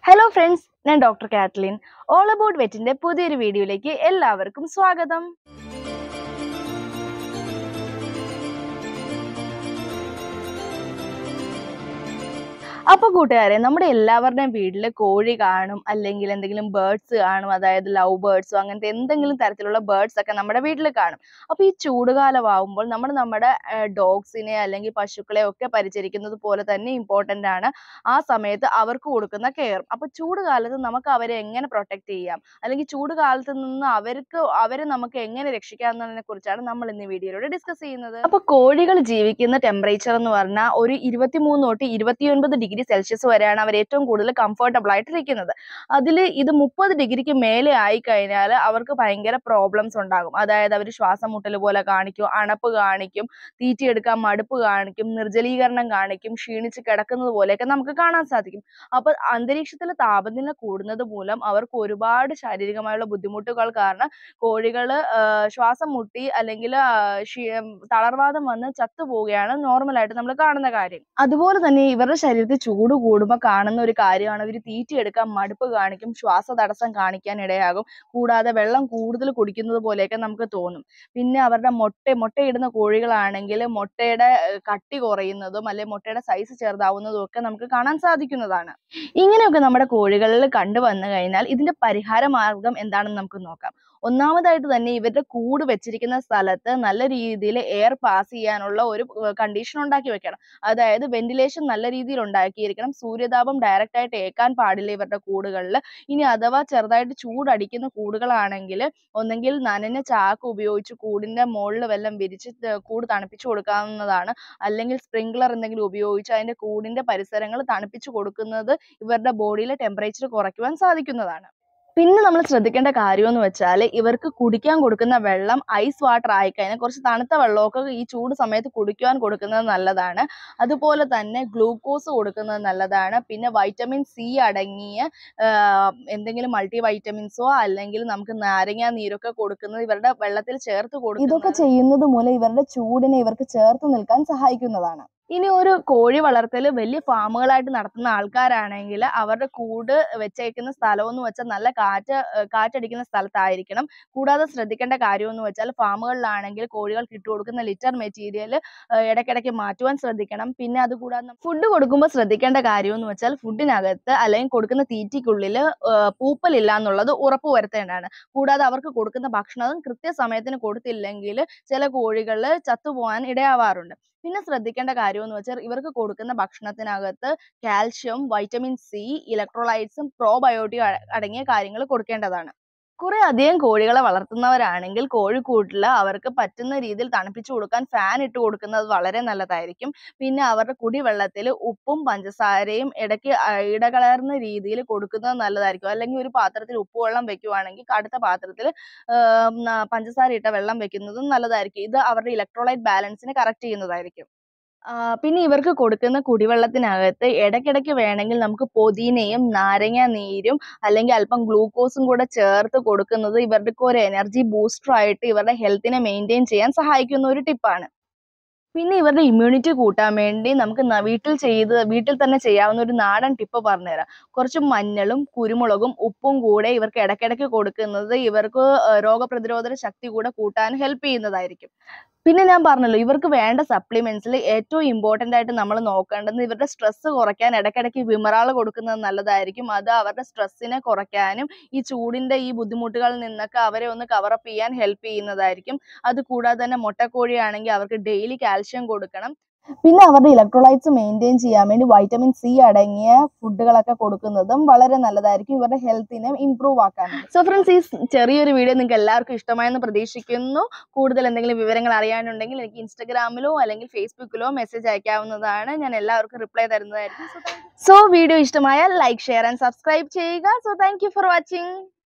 hello friends ഞാൻ doctor Kathleen all about വെറ്റിന്റെ പുതിയൊരു വീഡിയോയിലേക്ക് എല്ലാവർക്കും സ്വാഗതം അപ്പൊ കൂട്ടുകാരെ നമ്മുടെ എല്ലാവരുടെയും വീട്ടിൽ കോഴി കാണും അല്ലെങ്കിൽ എന്തെങ്കിലും ബേർഡ്സ് കാണും അതായത് ലവ് ബേർഡ്സോ അങ്ങനത്തെ എന്തെങ്കിലും തരത്തിലുള്ള ബേർഡ്സ് ഒക്കെ നമ്മുടെ വീട്ടിൽ കാണും അപ്പൊ ഈ ചൂടുകാലമാവുമ്പോൾ നമ്മൾ നമ്മുടെ ഡോഗ്സിനെ അല്ലെങ്കിൽ പശുക്കളെ ഒക്കെ പരിചരിക്കുന്നത് പോലെ തന്നെ ഇമ്പോർട്ടന്റ് ആണ് ആ സമയത്ത് അവർക്ക് കൊടുക്കുന്ന കെയർ അപ്പൊ ചൂട് കാലത്ത് നമുക്ക് അവരെ എങ്ങനെ പ്രൊട്ടക്ട് ചെയ്യാം അല്ലെങ്കിൽ ചൂട് കാലത്ത് നിന്ന് അവർക്ക് അവരെ നമുക്ക് എങ്ങനെ രക്ഷിക്കാം എന്നതിനെ കുറിച്ചാണ് നമ്മൾ ഇന്ന് ഈ വീഡിയോയിലൂടെ ഡിസ്കസ് ചെയ്യുന്നത് അപ്പൊ കോഴികൾ ജീവിക്കുന്ന ടെമ്പറേച്ചർ എന്ന് പറഞ്ഞാൽ ഒരു ഇരുപത്തിമൂന്ന് തൊട്ട് ഇരുപത്തിയൊൻപത് ഡിഗ്രി സെൽഷ്യസ് വരെയാണ് അവർ ഏറ്റവും കൂടുതൽ കംഫർട്ടബിൾ ആയിട്ട് ഇരിക്കുന്നത് അതിൽ ഇത് മുപ്പത് ഡിഗ്രിക്ക് മേലെ ആയി കഴിഞ്ഞാൽ അവർക്ക് ഭയങ്കര പ്രോബ്ലംസ് ഉണ്ടാകും അതായത് അവർ ശ്വാസം മുട്ടൽ പോലെ കാണിക്കും അണപ്പ് കാണിക്കും തീറ്റിയെടുക്കാൻ മടുപ്പ് കാണിക്കും നിർജ്ജലീകരണം കാണിക്കും ക്ഷീണിച്ച് കിടക്കുന്നത് പോലെയൊക്കെ നമുക്ക് കാണാൻ സാധിക്കും അപ്പൊ അന്തരീക്ഷത്തിലെ താപനില കൂടുന്നത് മൂലം അവർക്ക് ഒരുപാട് ശാരീരികമായുള്ള ബുദ്ധിമുട്ടുകൾ കാരണം കോഴികള് ആഹ് ശ്വാസം മുട്ടി അല്ലെങ്കിൽ തളർവാദം വന്ന് ചത്തുപോവുകയാണ് നോർമൽ ആയിട്ട് നമ്മൾ കാണുന്ന കാര്യം അതുപോലെ തന്നെ ഇവരുടെ ശരീരത്തിൽ ചൂട് കൂടുമ്പോൾ കാണുന്ന ഒരു കാര്യമാണ് ഇവർ തീറ്റിയെടുക്കാൻ മടുപ്പ് കാണിക്കും ശ്വാസ തടസ്സം കാണിക്കാൻ ഇടയാകും കൂടാതെ വെള്ളം കൂടുതൽ കുടിക്കുന്നത് പോലെയൊക്കെ നമുക്ക് തോന്നും പിന്നെ അവരുടെ മുട്ട മുട്ടയിടുന്ന കോഴികളാണെങ്കിൽ മുട്ടയുടെ ഏർ കട്ടി കുറയുന്നതും അല്ലെങ്കിൽ മുട്ടയുടെ സൈസ് ചെറുതാവുന്നതും ഒക്കെ നമുക്ക് കാണാൻ സാധിക്കുന്നതാണ് ഇങ്ങനെയൊക്കെ നമ്മുടെ കോഴികളിൽ കണ്ടുവന്നു കഴിഞ്ഞാൽ ഇതിന്റെ പരിഹാര മാർഗം എന്താണെന്ന് നമുക്ക് നോക്കാം ഒന്നാമതായിട്ട് തന്നെ ഇവരുടെ കൂട് വെച്ചിരിക്കുന്ന സ്ഥലത്ത് നല്ല രീതിയിൽ എയർ പാസ് ചെയ്യാനുള്ള ഒരു കണ്ടീഷൻ ഉണ്ടാക്കി വെക്കണം അതായത് വെന്റിലേഷൻ നല്ല രീതിയിൽ ഉണ്ടാക്കിയിരിക്കണം സൂര്യതാപം ഡയറക്റ്റ് ആയിട്ട് ഏൽക്കാൻ പാടില്ല ഇവരുടെ കൂടുകളിൽ ഇനി അഥവാ ചെറുതായിട്ട് ചൂടടിക്കുന്ന കൂടുകളാണെങ്കിൽ ഒന്നെങ്കിൽ നനഞ്ഞ ചാക്ക് ഉപയോഗിച്ച് കൂടിന്റെ മുകളിൽ വെല്ലം വിരിച്ച് ത- കൂട് തണുപ്പിച്ചു കൊടുക്കാവുന്നതാണ് അല്ലെങ്കിൽ സ്പ്രിംഗ്ലർ എന്തെങ്കിലും ഉപയോഗിച്ച് അതിന്റെ കൂടിന്റെ പരിസരങ്ങൾ തണുപ്പിച്ചു കൊടുക്കുന്നത് ഇവരുടെ ബോഡിയിലെ ടെമ്പറേച്ചർ കുറയ്ക്കുവാൻ സാധിക്കുന്നതാണ് പിന്നെ നമ്മൾ ശ്രദ്ധിക്കേണ്ട കാര്യം എന്ന് വെച്ചാൽ ഇവർക്ക് കുടിക്കാൻ കൊടുക്കുന്ന വെള്ളം ഐസ് വാട്ടർ ആയിക്കഴിഞ്ഞാൽ കുറച്ച് തണുത്ത വെള്ളമൊക്കെ ഈ ചൂട് സമയത്ത് കുടിക്കുവാൻ കൊടുക്കുന്നത് നല്ലതാണ് അതുപോലെ തന്നെ ഗ്ലൂക്കോസ് കൊടുക്കുന്നത് നല്ലതാണ് പിന്നെ വൈറ്റമിൻ സി അടങ്ങിയ ആഹ് എന്തെങ്കിലും മൾട്ടി വൈറ്റമിൻസോ അല്ലെങ്കിൽ നമുക്ക് നാരങ്ങ നീരൊക്കെ കൊടുക്കുന്നത് ഇവരുടെ വെള്ളത്തിൽ ചേർത്ത് കൊടുക്കും ഇതൊക്കെ ചെയ്യുന്നത് മൂലം ഇവരുടെ ചൂടിനെ ഇവർക്ക് ചേർത്ത് നിൽക്കാൻ സഹായിക്കുന്നതാണ് ഇനി ഒരു കോഴി വളർത്തൽ വലിയ ഫാമുകളായിട്ട് നടത്തുന്ന ആൾക്കാരാണെങ്കിൽ അവരുടെ കൂട് വെച്ചേക്കുന്ന സ്ഥലം എന്ന് വെച്ചാൽ നല്ല കാറ്റ് ഏർ കാറ്റടിക്കുന്ന സ്ഥലത്തായിരിക്കണം കൂടാതെ ശ്രദ്ധിക്കേണ്ട കാര്യം എന്ന് വെച്ചാൽ ഫാമുകളിലാണെങ്കിൽ കോഴികൾക്ക് ഇട്ട് കൊടുക്കുന്ന ലിറ്റർ മെറ്റീരിയൽ ഇടയ്ക്കിടയ്ക്ക് മാറ്റുവാൻ ശ്രദ്ധിക്കണം പിന്നെ അതുകൂടാതെ ഫുഡ് കൊടുക്കുമ്പോൾ ശ്രദ്ധിക്കേണ്ട കാര്യം എന്ന് വെച്ചാൽ ഫുഡിനകത്ത് അല്ലെങ്കിൽ കൊടുക്കുന്ന തീറ്റിക്കുള്ളിൽ പൂപ്പലില്ല എന്നുള്ളത് ഉറപ്പ് വരുത്തേണ്ടതാണ് കൂടാതെ അവർക്ക് കൊടുക്കുന്ന ഭക്ഷണം കൃത്യസമയത്തിന് കൊടുത്തില്ലെങ്കിൽ ചില കോഴികൾ ചത്തുപോകാൻ ഇടയാവാറുണ്ട് പിന്നെ ശ്രദ്ധിക്കേണ്ട കാര്യം എന്ന് വെച്ചാൽ ഇവർക്ക് കൊടുക്കുന്ന ഭക്ഷണത്തിനകത്ത് കാൽഷ്യം വൈറ്റമിൻ സി ഇലക്ട്രോലൈറ്റ്സും പ്രോബയോട്ടിക്കും അടങ്ങിയ കാര്യങ്ങൾ കൊടുക്കേണ്ടതാണ് കുറെ അധികം കോഴികളെ വളർത്തുന്നവരാണെങ്കിൽ കോഴിക്കൂട്ടിൽ അവർക്ക് പറ്റുന്ന രീതിയിൽ തണുപ്പിച്ചു കൊടുക്കാൻ ഫാൻ ഇട്ട് കൊടുക്കുന്നത് വളരെ നല്ലതായിരിക്കും പിന്നെ അവരുടെ കുടിവെള്ളത്തിൽ ഉപ്പും പഞ്ചസാരയും ഇടയ്ക്ക് അഹ് ഇടകലർന്ന രീതിയിൽ കൊടുക്കുന്നത് നല്ലതായിരിക്കും അല്ലെങ്കിൽ ഒരു പാത്രത്തിൽ ഉപ്പ് വെള്ളം വെക്കുവാണെങ്കിൽ അടുത്ത പാത്രത്തിൽ പഞ്ചസാര ഇട്ട വെള്ളം വെക്കുന്നതും നല്ലതായിരിക്കും ഇത് അവരുടെ ഇലക്ട്രോലൈറ്റ് ബാലൻസിനെ കറക്റ്റ് ചെയ്യുന്നതായിരിക്കും ആ, പിന്നെ ഇവർക്ക് കൊടുക്കുന്ന കുടിവെള്ളത്തിനകത്ത് ഇടയ്ക്കിടയ്ക്ക് വേണമെങ്കിൽ നമുക്ക് പൊതിനയും നാരങ്ങ നീരും അല്ലെങ്കിൽ അല്പം ഗ്ലൂക്കോസും കൂടെ ചേർത്ത് കൊടുക്കുന്നത് ഇവർക്ക് ഒരു എനർജി ബൂസ്റ്റർ ആയിട്ട് ഇവരുടെ ഹെൽത്തിനെ മെയിൻറ്റെയിൻ ചെയ്യാൻ സഹായിക്കുന്ന ഒരു ടിപ്പാണ് പിന്നെ ഇവരുടെ ഇമ്മ്യൂണിറ്റി കൂട്ടാൻ വേണ്ടി നമുക്ക് ന- വീട്ടിൽ ചെയ്ത് വീട്ടിൽ തന്നെ ചെയ്യാവുന്ന ഒരു നാടൻ ടിപ്പ് പറഞ്ഞുതരാം കുറച്ച് മഞ്ഞളും കുരുമുളകും ഉപ്പും കൂടെ ഇവർക്ക് ഇടയ്ക്കിടയ്ക്ക് കൊടുക്കുന്നത് ഇവർക്ക് ഏർ രോഗപ്രതിരോധ ശക്തി കൂടെ കൂട്ടാൻ ഹെൽപ്പ് ചെയ്യുന്നതായിരിക്കും പിന്നെ ഞാൻ പറഞ്ഞല്ലോ ഇവർക്ക് വേണ്ട സപ്ലിമെന്റ്സിൽ ഏറ്റവും ഇമ്പോർട്ടന്റ് ആയിട്ട് നമ്മൾ നോക്കേണ്ടത് ഇവരുടെ സ്ട്രെസ് കുറയ്ക്കാൻ ഇടയ്ക്കിടയ്ക്ക് വിമറാൾ കൊടുക്കുന്നത് നല്ലതായിരിക്കും അത് അവരുടെ സ്ട്രെസ്സിനെ കുറയ്ക്കാനും ഈ ചൂടിന്റെ ഈ ബുദ്ധിമുട്ടുകളിൽ നിന്നൊക്കെ അവരെ ഒന്ന് കവറപ്പ് ചെയ്യാൻ ഹെൽപ്പ് ചെയ്യുന്നതായിരിക്കും അത് കൂടാതെ തന്നെ മുട്ടക്കോഴിയാണെങ്കിൽ അവർക്ക് ഡെയിലി കാൽഷ്യം കൊടുക്കണം പിന്നെ അവരുടെ ഇലക്ട്രോലൈറ്റ്സ് മെയിൻറ്റെയിൻ ചെയ്യാൻ വേണ്ടി വൈറ്റമിൻ സി അടങ്ങിയ ഫുഡുകളൊക്കെ കൊടുക്കുന്നതും വളരെ നല്ലതായിരിക്കും ഇവരുടെ ഹെൽത്തിനെ ഇംപ്രൂവ് ആക്കാൻ സോ ഫ്രണ്ട്സ് ഈ സ് ചെറിയൊരു വീഡിയോ നിങ്ങൾക്ക് എല്ലാവർക്കും ഇഷ്ടമായെന്ന് പ്രതീക്ഷിക്കുന്നു കൂടുതൽ എന്തെങ്കിലും വിവരങ്ങൾ അറിയാനുണ്ടെങ്കിൽ എനിക്ക് ഇൻസ്റ്റഗ്രാമിലോ അല്ലെങ്കിൽ ഫേസ്ബുക്കിലോ മെസ്സേജ് അയക്കാവുന്നതാണ് ഞാൻ എല്ലാവർക്കും റിപ്ലൈ തരുന്നതായിരിക്കും സോ വീഡിയോ ഇഷ്ടമായാൽ ലൈക്ക് ഷെയർ ആൻഡ് സബ്സ്ക്രൈബ് ചെയ്യുക so thank you for watching